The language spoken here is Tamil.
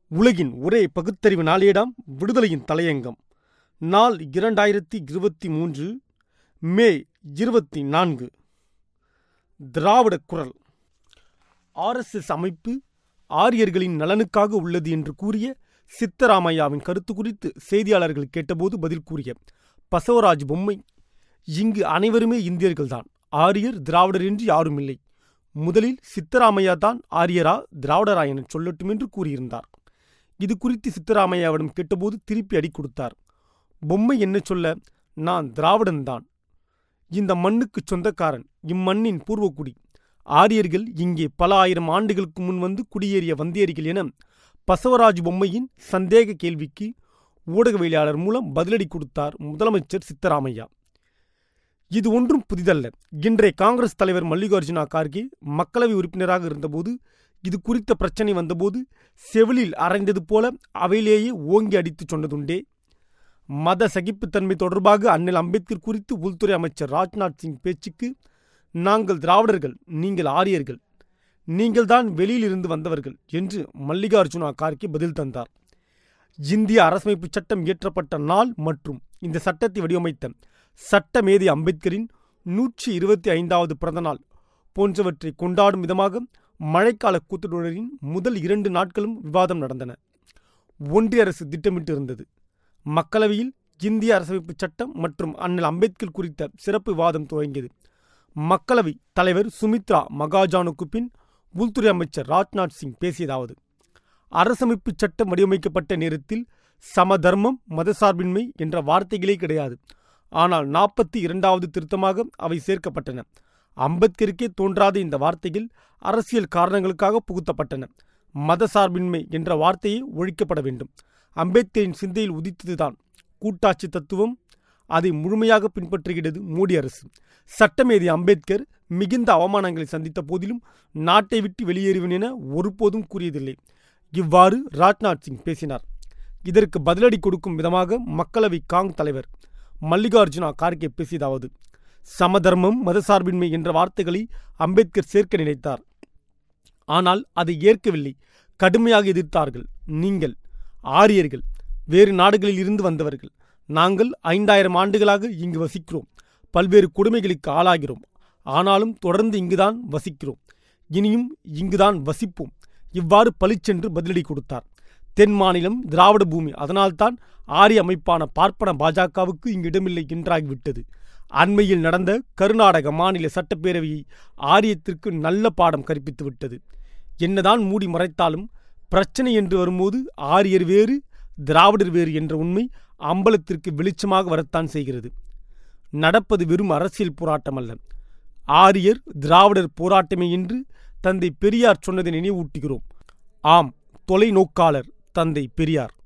உலகின் ஒரே பகுத்தறிவு நாளேடாம் விடுதலையின் தலையங்கம் நாள் இரண்டாயிரத்தி இருபத்தி மூன்று மே இருபத்தி நான்கு திராவிட குரல் ஆர்எஸ்எஸ் அமைப்பு ஆரியர்களின் நலனுக்காக உள்ளது என்று கூறிய சித்தராமையாவின் கருத்து குறித்து செய்தியாளர்கள் கேட்டபோது பதில் கூறிய பசவராஜ் பொம்மை இங்கு அனைவருமே இந்தியர்கள்தான் ஆரியர் திராவிடர் என்று யாரும் இல்லை முதலில் சித்தராமையா தான் ஆரியரா திராவிடரா என சொல்லட்டும் என்று கூறியிருந்தார் இது குறித்து சித்தராமையாவிடம் கேட்டபோது திருப்பி அடி கொடுத்தார் பொம்மை என்ன சொல்ல நான் திராவிடன்தான் இந்த மண்ணுக்கு சொந்தக்காரன் இம்மண்ணின் பூர்வக்குடி ஆரியர்கள் இங்கே பல ஆயிரம் ஆண்டுகளுக்கு முன் வந்து குடியேறிய வந்தேரிகள் என பசவராஜ் பொம்மையின் சந்தேக கேள்விக்கு ஊடகவியலாளர் மூலம் பதிலடி கொடுத்தார் முதலமைச்சர் சித்தராமையா இது ஒன்றும் புதிதல்ல இன்றைய காங்கிரஸ் தலைவர் மல்லிகார்ஜுனா கார்கே மக்களவை உறுப்பினராக இருந்தபோது இது குறித்த பிரச்சனை வந்தபோது செவிலில் அரைந்தது போல அவையிலேயே ஓங்கி அடித்துச் சொன்னதுண்டே மத சகிப்புத்தன்மை தொடர்பாக அண்ணல் அம்பேத்கர் குறித்து உள்துறை அமைச்சர் ராஜ்நாத் சிங் பேச்சுக்கு நாங்கள் திராவிடர்கள் நீங்கள் ஆரியர்கள் நீங்கள்தான் வெளியிலிருந்து வந்தவர்கள் என்று மல்லிகார்ஜுனா கார்கே பதில் தந்தார் இந்திய அரசமைப்பு சட்டம் இயற்றப்பட்ட நாள் மற்றும் இந்த சட்டத்தை வடிவமைத்த சட்டமேதை அம்பேத்கரின் நூற்றி இருபத்தி ஐந்தாவது பிறந்தநாள் போன்றவற்றை கொண்டாடும் விதமாக மழைக்கால கூட்டத்தொடரின் முதல் இரண்டு நாட்களும் விவாதம் நடந்தன ஒன்றிய அரசு திட்டமிட்டிருந்தது மக்களவையில் இந்திய அரசமைப்பு சட்டம் மற்றும் அண்ணல் அம்பேத்கர் குறித்த சிறப்பு விவாதம் துவங்கியது மக்களவை தலைவர் சுமித்ரா மகாஜானுக்கு பின் உள்துறை அமைச்சர் ராஜ்நாத் சிங் பேசியதாவது அரசமைப்பு சட்டம் வடிவமைக்கப்பட்ட நேரத்தில் சமதர்மம் மதசார்பின்மை என்ற வார்த்தைகளே கிடையாது ஆனால் நாற்பத்தி இரண்டாவது திருத்தமாக அவை சேர்க்கப்பட்டன அம்பேத்கருக்கே தோன்றாத இந்த வார்த்தைகள் அரசியல் காரணங்களுக்காக புகுத்தப்பட்டன மதசார்பின்மை என்ற வார்த்தையே ஒழிக்கப்பட வேண்டும் அம்பேத்கரின் சிந்தையில் உதித்ததுதான் கூட்டாட்சி தத்துவம் அதை முழுமையாக பின்பற்றுகிறது மோடி அரசு சட்டமேதி அம்பேத்கர் மிகுந்த அவமானங்களை சந்தித்த போதிலும் நாட்டை விட்டு வெளியேறுவேன் என ஒருபோதும் கூறியதில்லை இவ்வாறு ராஜ்நாத் சிங் பேசினார் இதற்கு பதிலடி கொடுக்கும் விதமாக மக்களவை காங் தலைவர் மல்லிகார்ஜுனா கார்கே பேசியதாவது சமதர்மம் மதசார்பின்மை என்ற வார்த்தைகளை அம்பேத்கர் சேர்க்க நினைத்தார் ஆனால் அதை ஏற்கவில்லை கடுமையாக எதிர்த்தார்கள் நீங்கள் ஆரியர்கள் வேறு நாடுகளில் இருந்து வந்தவர்கள் நாங்கள் ஐந்தாயிரம் ஆண்டுகளாக இங்கு வசிக்கிறோம் பல்வேறு கொடுமைகளுக்கு ஆளாகிறோம் ஆனாலும் தொடர்ந்து இங்குதான் வசிக்கிறோம் இனியும் இங்குதான் வசிப்போம் இவ்வாறு பளிச்சென்று பதிலடி கொடுத்தார் தென் மாநிலம் திராவிட பூமி அதனால்தான் ஆரிய அமைப்பான பார்ப்பன பாஜகவுக்கு இங்கு இடமில்லை என்றாகிவிட்டது அண்மையில் நடந்த கர்நாடக மாநில சட்டப்பேரவையை ஆரியத்திற்கு நல்ல பாடம் கற்பித்து விட்டது என்னதான் மூடி மறைத்தாலும் பிரச்சனை என்று வரும்போது ஆரியர் வேறு திராவிடர் வேறு என்ற உண்மை அம்பலத்திற்கு வெளிச்சமாக வரத்தான் செய்கிறது நடப்பது வெறும் அரசியல் போராட்டம் அல்ல ஆரியர் திராவிடர் போராட்டமே என்று தந்தை பெரியார் சொன்னதை நினைவூட்டுகிறோம் ஆம் தொலைநோக்காளர் தந்தை பெரியார்